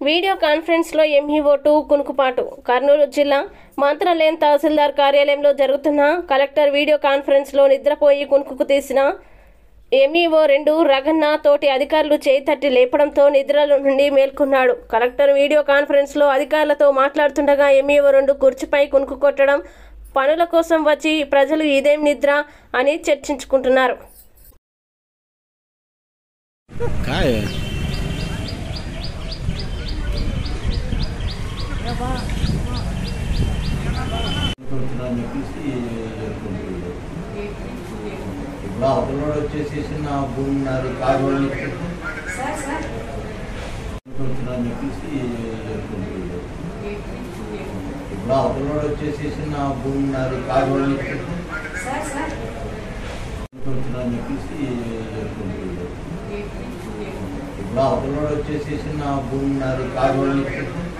video కాన్ఫరెన్స్లో MEO two కునుకుపాటు Kurnool జిల్లా మంత్రాలయం తహసీల్దార్ కార్యాలయంలో జరుగుతున్న కలెక్టర్ వీడియో కాన్ఫరెన్స్లో నిద్రపోయి కునుకుకు తీసిన ఎంఈఓ రెండు రగన్న తోటి అధికారులు చేయి తట్టి లేపడంతో నిద్రలో నుండి మేల్కొన్నాడు కలెక్టర్ వీడియో కాన్ఫరెన్స్లో అధికారులతో మాట్లాడుతుండగా ఎంఈఓ రెండు కుర్చీపై కునుకు కొట్టడం పనుల కోసం వచ్చి ప్రజలు ఇదేం నిద్ర అని చర్చించుకుంటున్నారు काय అని చెప్పేసి జరుపుకుంటున్నాడు ఇప్పుడు అవతలవాడు వచ్చేసేసి నా భూమి నాది కాదు అని అని చెప్పేసి జరుపుకుంటున్నాడు ఇప్పుడు అవతలవాడు వచ్చేసేసి నా భూమి నాది కాదు అని అని చెప్పేసి జరుపుకుంటున్నాడు ఇప్పుడు అవతలవాడు వచ్చేసేసి నా భూమి నాది కాదు అని